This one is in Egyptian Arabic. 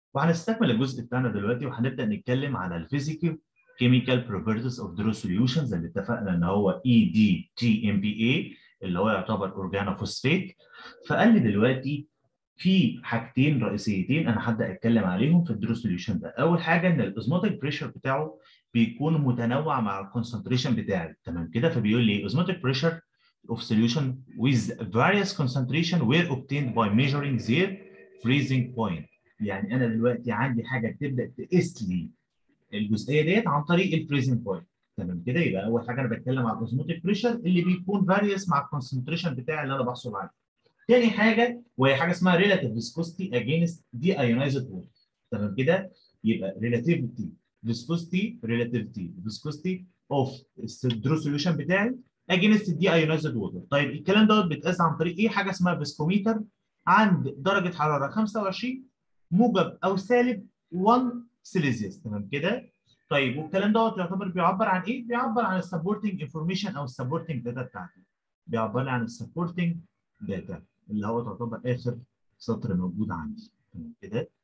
وهنستكمل الجزء بتاعنا دلوقتي وهنبدا نتكلم على الفيزيكال كيميكال بروبرتيز اوف درو سوليوشنز اللي اتفقنا ان هو اي دي تي ام بي اي اللي هو يعتبر اورجانوفوسفيت فقال لي دلوقتي في حاجتين رئيسيتين انا هبدا اتكلم عليهم في الدرو سوليوشن ده اول حاجه ان الاوزموتيك بريشر بتاعه بيكون متنوع مع الكونسنتريشن بتاعي تمام كده فبيقول لي اوزموتيك بريشر of solution with various concentration were obtained by measuring their freezing point يعني انا دلوقتي عندي حاجه بتبدا تقيس لي الجزئيه ديت عن طريق الفريزنج بوينت تمام كده يبقى اول حاجه انا بتكلم على الاوزموتيك بريشر اللي بيكون فاريوس مع الكونسنتريشن بتاعي اللي انا بحصل عليه تاني حاجه وهي حاجه اسمها ريلاتيف فيسكوستي اجينست دي ايونايزد ووتر تمام كده يبقى ريلاتيفيتي فيسكوستي ريلاتيفيتي فيسكوستي اوف الدرو سوليوشن بتاعي اجينست دي ايونايزد ووتر طيب الكلام دوت بيتقاس عن طريق ايه حاجه اسمها فيسكوميتر عند درجه حراره 25 موجب او سالب 1 سيليزيوس تمام كده طيب والكلام دوت يعتبر بيعبر عن ايه بيعبر عن السبورتنج انفورميشن او السبورتنج داتا بتاعتي بيعبر لي عن السبورتنج داتا اللي هو تعتبر اخر سطر موجود عندي تمام كده